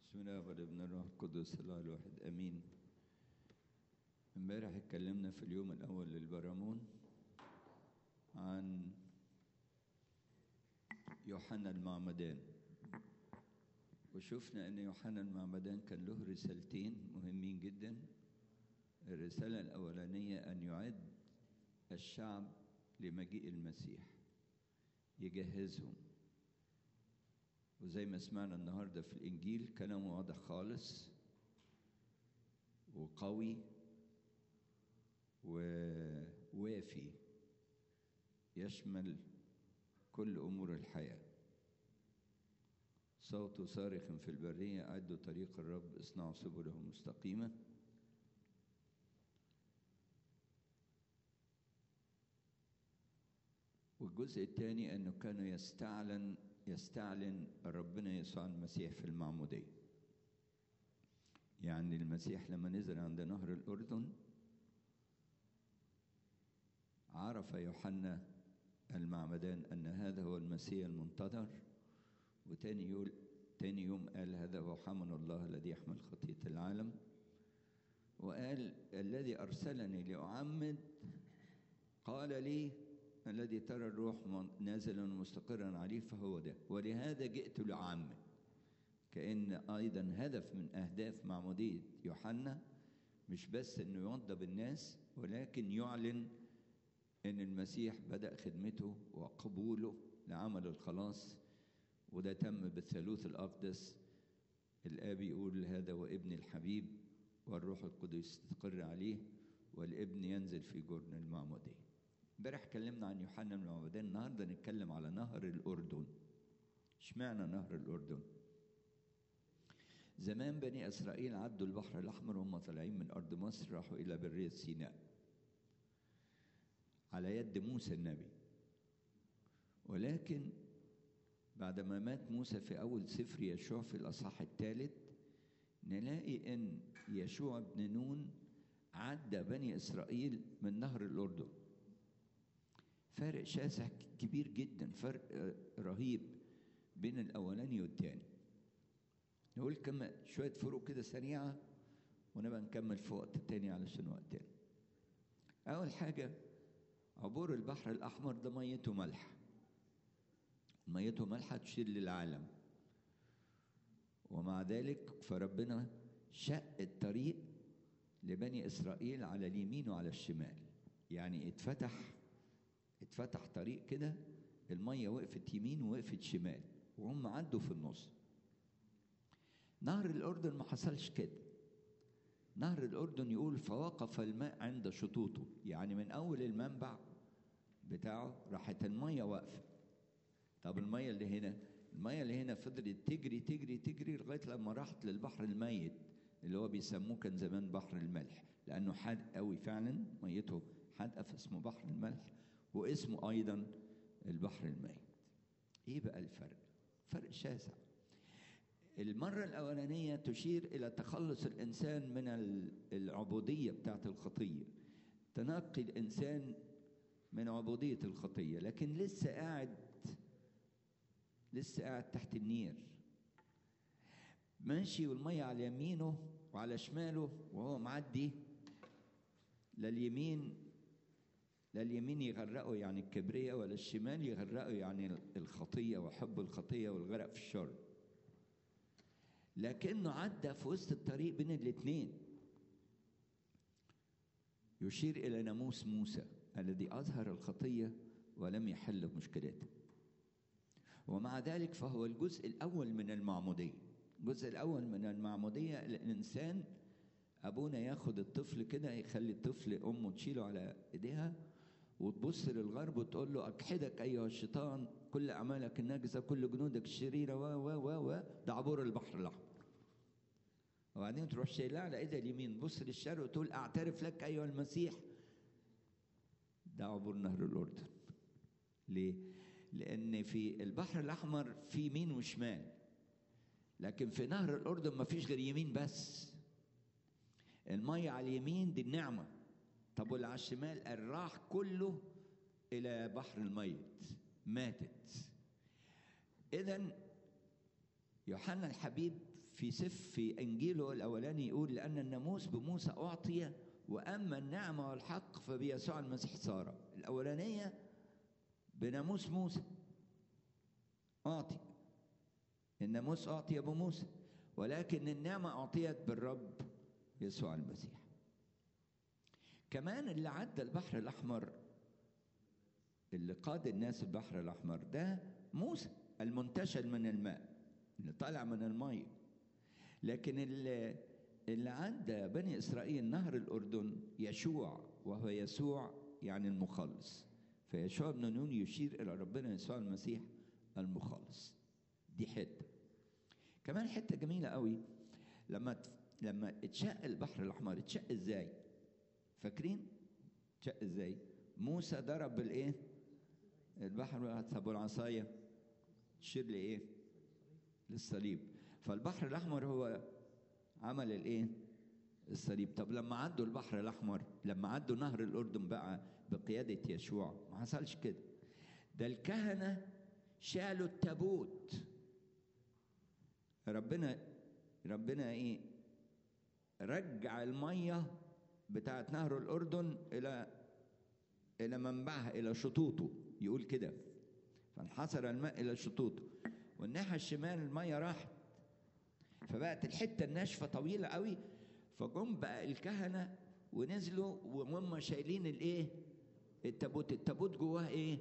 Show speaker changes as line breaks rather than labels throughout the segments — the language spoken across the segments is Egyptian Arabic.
بسم الله والابن الروح القدس الله الواحد امين امبارح اتكلمنا في اليوم الاول للبرامون عن يوحنا المعمدان وشفنا ان يوحنا المعمدان كان له رسالتين مهمين جدا الرساله الاولانيه ان يعد الشعب لمجيء المسيح يجهزهم وزي ما سمعنا النهارده في الانجيل كلامه واضح خالص وقوي ووافي يشمل كل امور الحياه صوت صارخ في البريه اعدوا طريق الرب اصنعوا سبله مستقيمه والجزء الثاني انه كان يستعلن يستعلن ربنا يسوع المسيح في المعمودية يعني المسيح لما نزل عند نهر الأردن عرف يوحنا المعمدان أن هذا هو المسيح المنتظر وتاني يقول تاني يوم قال هذا هو حمل الله الذي يحمل خطية العالم وقال الذي أرسلني لأعمد قال لي الذي ترى الروح نازلا مستقرا عليه فهو ده ولهذا جئت لأعمد كأن أيضا هدف من أهداف معمودية يوحنا مش بس أنه يوضب الناس ولكن يعلن أن المسيح بدأ خدمته وقبوله لعمل الخلاص وده تم بالثالوث الأقدس الآب يقول هذا وابن الحبيب والروح القدس يستقر عليه والابن ينزل في جرن المعموديه امبارح اتكلمنا عن يوحنا المعمدان النهارده نتكلم على نهر الاردن اشمعنى نهر الاردن زمان بني اسرائيل عدوا البحر الاحمر وهم طالعين من ارض مصر راحوا الى بريه سيناء على يد موسى النبي ولكن بعدما مات موسى في اول سفر يشوع في الاصحاح الثالث نلاقي ان يشوع بن نون عدى بني اسرائيل من نهر الاردن فارق شاسع كبير جدا فرق رهيب بين الاولاني والتاني نقول كم شويه فروق كده سريعه ونبقى نكمل في وقت تاني علشان وقت تاني اول حاجه عبور البحر الاحمر ده ميته ملح ميته مالحه تشير للعالم ومع ذلك فربنا شق الطريق لبني اسرائيل على اليمين وعلى الشمال يعني اتفتح اتفتح طريق كده الميه وقفت يمين ووقفت شمال وهم عدوا في النص نهر الاردن ما حصلش كده نهر الاردن يقول فوقف الماء عند شطوطه يعني من اول المنبع بتاعه راحت الميه واقفه طب الميه اللي هنا الميه اللي هنا فضلت تجري تجري تجري لغايه لما راحت للبحر الميت اللي هو بيسموه كان زمان بحر الملح لانه حاد قوي فعلا ميته حادقه فاسمه بحر الملح واسمه ايضا البحر الميت ايه بقى الفرق فرق شاسع المرة الأولانية تشير إلى تخلص الإنسان من العبودية بتاعت الخطية تنقي الإنسان من عبودية الخطية لكن لسه قاعد لسه قاعد تحت النير ماشي والمية على يمينه وعلى شماله وهو معدي لا اليمين لا اليمين يغرقه يعني الكبرية ولا الشمال يغرقه يعني الخطية وحب الخطية والغرق في الشر لكنه عدى في وسط الطريق بين الاثنين يشير إلى ناموس موسى الذي أظهر الخطية ولم يحل مشكلتها ومع ذلك فهو الجزء الأول من المعمودية الجزء الأول من المعمودية الإنسان أبونا ياخد الطفل كده يخلي الطفل أمه تشيله على إيديها وتبص للغرب وتقول له أكحدك أيها الشيطان كل أعمالك الناجسة كل جنودك الشريرة و و و و ده عبور البحر الأحمر وبعدين تروح شايلها على إيدها اليمين بص للشرق وتقول أعترف لك أيها المسيح ده عبور نهر الأردن ليه؟ لأن في البحر الأحمر في يمين وشمال لكن في نهر الأردن ما فيش غير يمين بس المية على اليمين دي النعمة طب واللي على الشمال الراح كله إلى بحر الميت ماتت إذا يوحنا الحبيب في سف في انجيله الاولاني يقول لان الناموس بموسى اعطي واما النعمه والحق فبيسوع المسيح صار الاولانيه بناموس موسى اعطي الناموس اعطي بموسى ولكن النعمه اعطيت بالرب يسوع المسيح كمان اللي عدى البحر الاحمر اللي قاد الناس البحر الاحمر ده موسى المنتشل من الماء اللي طالع من الميه لكن اللي اللي عدى بني اسرائيل نهر الاردن يشوع وهو يسوع يعني المخلص فيشوع بن نون يشير الى ربنا يسوع المسيح المخلص دي حته كمان حته جميله قوي لما لما اتشق البحر الاحمر اتشق ازاي فاكرين اتشق ازاي موسى ضرب بالايه البحر طب والعصايه تشير لايه للصليب فالبحر الاحمر هو عمل الايه الصليب طب لما عدوا البحر الاحمر لما عدوا نهر الاردن بقى بقياده يشوع ما حصلش كده ده الكهنه شالوا التابوت ربنا ربنا ايه رجع الميه بتاعت نهر الاردن الى الى منبعها الى شطوطه يقول كده فانحصر الماء الى شطوطه والناحيه الشمال الميه راحت فبقت الحته الناشفه طويله قوي فجم بقى الكهنه ونزلوا وهم شايلين الايه التابوت التابوت جواه ايه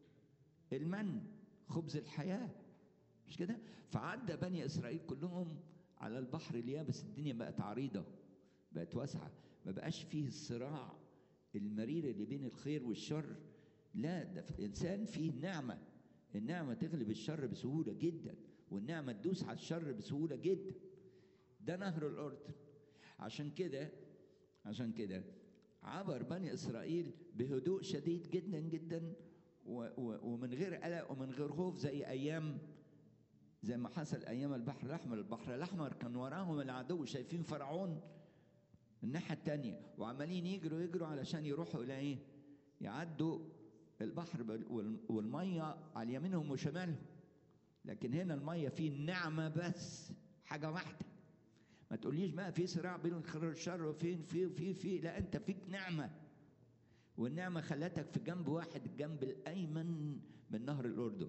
المن خبز الحياه مش كده فعدى بني اسرائيل كلهم على البحر اليابس الدنيا بقت عريضه بقت واسعه ما بقاش فيه الصراع المرير اللي بين الخير والشر لا ده في الانسان فيه نعمه النعمه تغلب الشر بسهوله جدا والنعمه تدوس على الشر بسهوله جدا ده نهر الاردن عشان كده عشان كده عبر بني اسرائيل بهدوء شديد جدا جدا و و ومن غير قلق ومن غير خوف زي ايام زي ما حصل ايام البحر الاحمر البحر الاحمر كان وراهم العدو شايفين فرعون الناحيه التانية وعمالين يجروا يجروا علشان يروحوا الى ايه يعدوا البحر والميه على يمينهم وشمالهم لكن هنا الميه فيه النعمه بس حاجه واحده ما تقوليش بقى في صراع بين الخير والشر وفين في في في لا انت فيك نعمه والنعمه خلتك في جنب واحد الجنب الايمن من نهر الاردن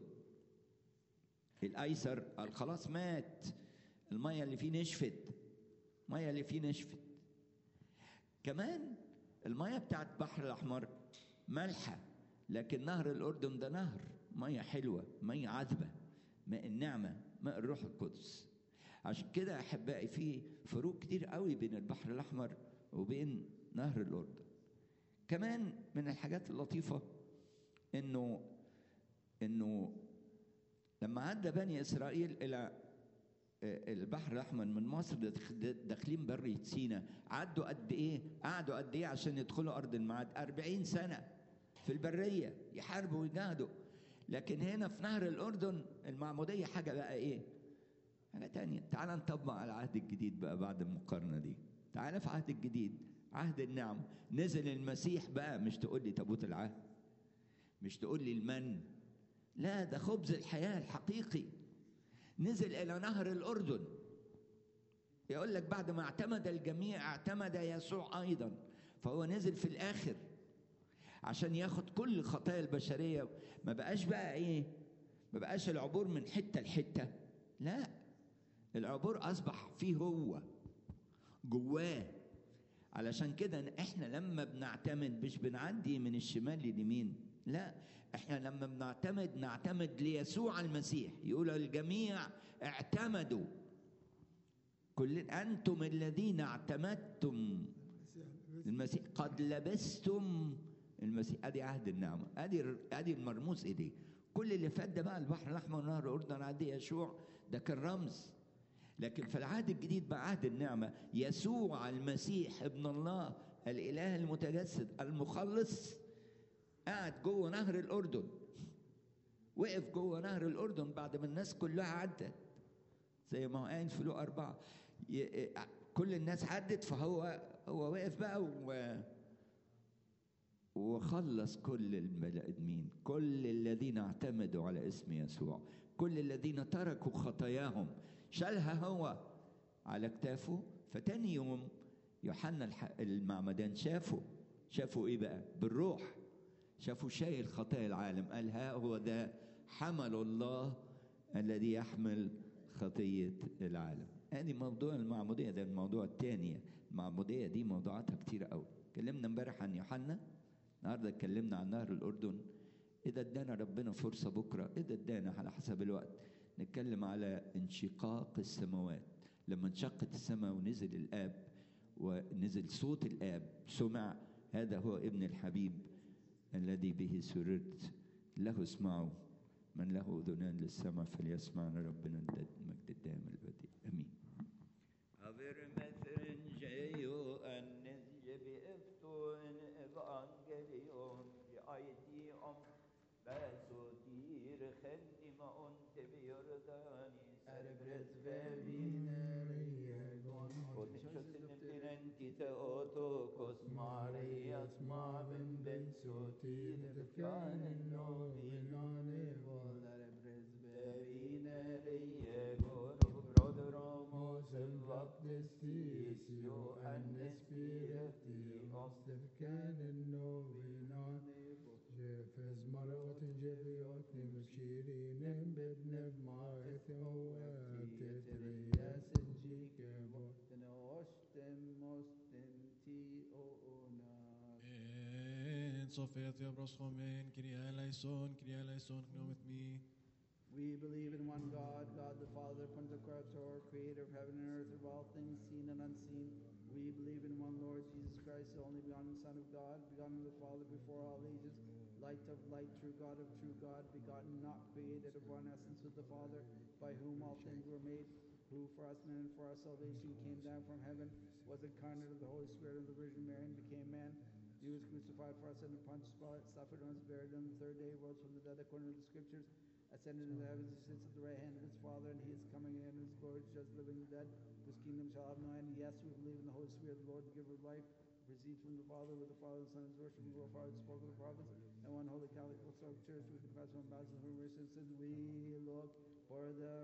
الايسر قال خلاص مات الميه اللي فيه نشفت الميه اللي فيه نشفت كمان الميه بتاعت البحر الاحمر مالحه لكن نهر الاردن ده نهر ميه حلوه ميه عذبه ماء النعمه ماء الروح القدس عشان كده احبائي في فروق كتير قوي بين البحر الاحمر وبين نهر الاردن كمان من الحاجات اللطيفه انه انه لما عدى بني اسرائيل الى البحر الاحمر من مصر داخلين برية سينا عدوا قد ايه قعدوا قد ايه عشان يدخلوا ارض الميعاد 40 سنه في البريه يحاربوا ويجاهدوا لكن هنا في نهر الاردن المعموديه حاجه بقى ايه حاجه تانية تعال نطبق على العهد الجديد بقى بعد المقارنه دي تعال في عهد الجديد عهد النعم نزل المسيح بقى مش تقول لي تابوت العهد مش تقول لي المن لا ده خبز الحياه الحقيقي نزل الى نهر الاردن يقول لك بعد ما اعتمد الجميع اعتمد يسوع ايضا فهو نزل في الاخر عشان ياخد كل خطايا البشريه ما بقاش بقى ايه ما بقاش العبور من حته لحته لا العبور اصبح فيه هو جواه علشان كده احنا لما بنعتمد مش بنعدي من الشمال لليمين لا احنا لما بنعتمد نعتمد ليسوع المسيح يقول الجميع اعتمدوا كل انتم الذين اعتمدتم المسيح قد لبستم المسيح ادي عهد النعمه ادي ادي المرموز ايديه كل اللي فات ده بقى البحر الاحمر ونهر الاردن عدي يشوع ده كان رمز لكن في العهد الجديد بقى عهد النعمه يسوع المسيح ابن الله الاله المتجسد المخلص قاعد جوه نهر الاردن وقف جوه نهر الاردن بعد ما الناس كلها عدت زي ما هو قايل في لو أربعة كل الناس عدت فهو هو وقف بقى و وخلص كل البني ادمين كل الذين اعتمدوا على اسم يسوع كل الذين تركوا خطاياهم شالها هو على كتافه فتاني يوم يوحنا الح- المعمدان شافه شافوا ايه بقى بالروح شافوا شايل خطايا العالم قال ها هو ده حمل الله الذي يحمل خطية العالم ادي موضوع المعمودية ده الموضوع الثاني المعمودية دي موضوعاتها كتير قوي اتكلمنا امبارح عن يوحنا النهارده اتكلمنا عن نهر الأردن إذا ادانا ربنا فرصة بكرة إذا ادانا على حسب الوقت نتكلم على انشقاق السماوات لما انشقت السماء ونزل الآب ونزل صوت الآب سمع هذا هو ابن الحبيب الذي به سررت له اسمعوا من له أذنان للسمع فليسمع ربنا المجد الدائم البديع أمين
Haver methringeio ennes jebi eftoen evangelion i aidi om besotir chenima on tebi Jordani cerebres Och köttet blinenti Theotokos Marias maven ben sotir Fjanen novinane volare presbevine reie goro brodromos baptistis Johannes Pireti Oster
كان النوبينان جفز مرات جبيوت نمشيرين بدنب معرفة هوات تترياس الجيك بوتن وشتم مستم تي أوناش
En Sofia Theobros Homen, Kyrie eleison, Kyrie eleison, gnomet me.
We believe in one God, God the Father, Pantocrator, creator of heaven and earth, of all things seen and unseen. We believe in one Lord Jesus Christ, the only begotten Son of God, begotten of the Father before all ages, light of light, true God of true God, begotten, not created, of one essence with the Father, by whom all things were made, who for us men and for our salvation came down from heaven, was incarnate of the Holy Spirit of the Virgin Mary, and became man. He was crucified for us under Pontius Pilate, suffered and was buried, and on the third day rose from the dead according to the Scriptures, ascended into the heavens, he sits at the right hand of his Father, and he is coming again in his glory to judge the living and the dead, whose kingdom shall have no end. Yes, we believe in the Holy Spirit, the Lord, the giver of life, who proceeds from the Father, with the Father, the Son, is worshipped, and glorified, and spoken of the prophets, and one holy Catholic Apostolic Church, we confess one baptism for remission of sins. We look for the